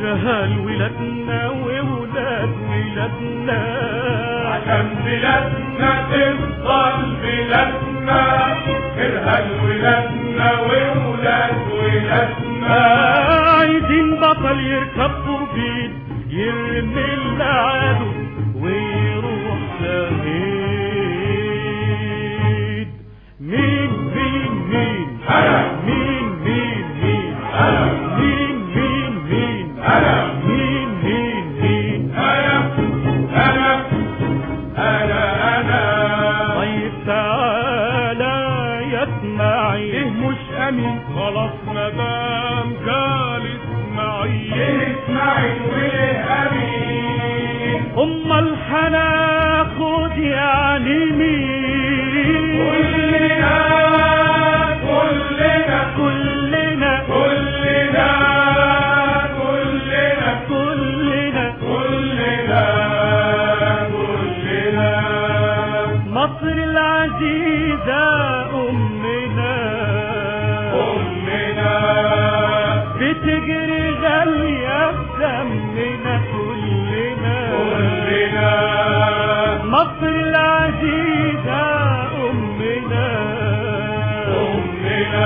خيرها لولادنا وولاد ولادنا عشان بلادنا تفضل بلادنا خيرها لولادنا وولاد ولادنا عايزين بطل يركب طوبين يرمي العدو ويروح شهيد مين مين مين أنا. مين مين مين أنا. مين مين مين أنا. مين مين مين أنا أنا أنا أنا طيب تعالى يا اسماعيل إيه مش أمين خلاص مدام قال اسماعيل إيه اسماعيل وإيه أمين امال هناخد يعني مين كلنا كلنا كلنا كلنا كلنا كلنا كلنا كلنا مصر العزيزة أمنا أمنا بتجري غالية في دمنا كلنا كلنا مصر العزيزة أمنا أمنا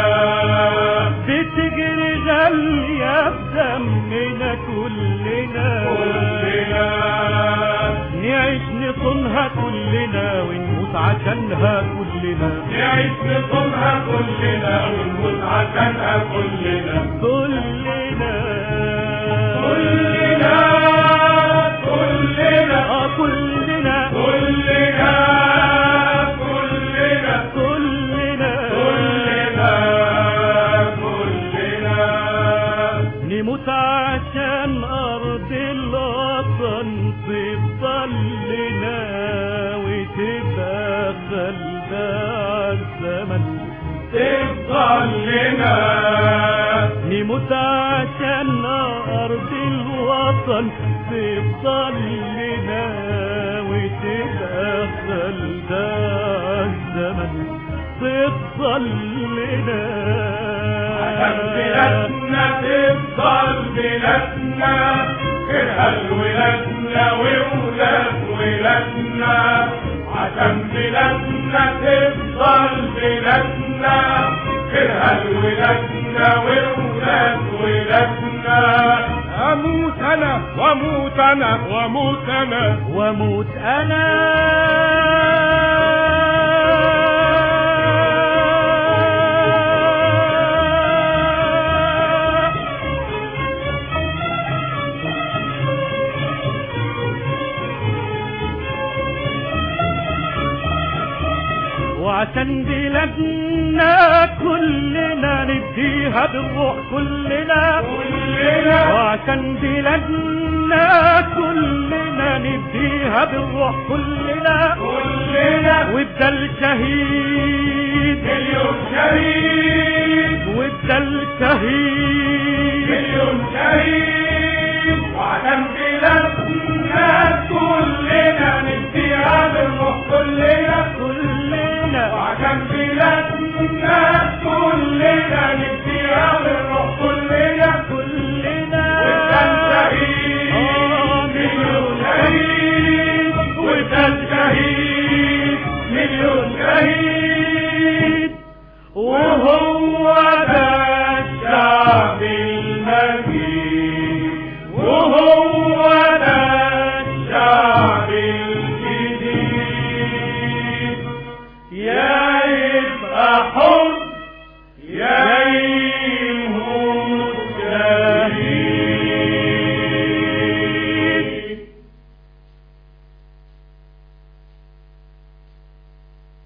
بتجري غالية في دمنا كلنا كلنا نعيش نصونها كلنا ونموت عشانها كلنا نعيش نصونها كلنا ونموت عشانها كلنا كلنا كلنا كلنا آه كلنا كلنا كلنا كلنا كلنا كلنا نموت عشان أرض الوطن تفضل لنا وتبقى خلدة عالزمن تفضل لنا نموت عشان أرض الوطن تفضل لنا وتبقى خلدة عالزمن تفضل لنا عشان بلادنا تفضل بلادنا خيرها لولادنا وولاد ولادنا عشان بلادنا تفضل بلادنا خيرها لولادنا وولاد ولادنا أموت أنا وأموت أنا وأموت أنا واموت انا وعشان بلادنا كلنا نديها بالروح كلنا كلنا وعشان بلادنا كلنا نديها بالروح كلنا كلنا وبدل شهيد مليون شهيد وبدل شهيد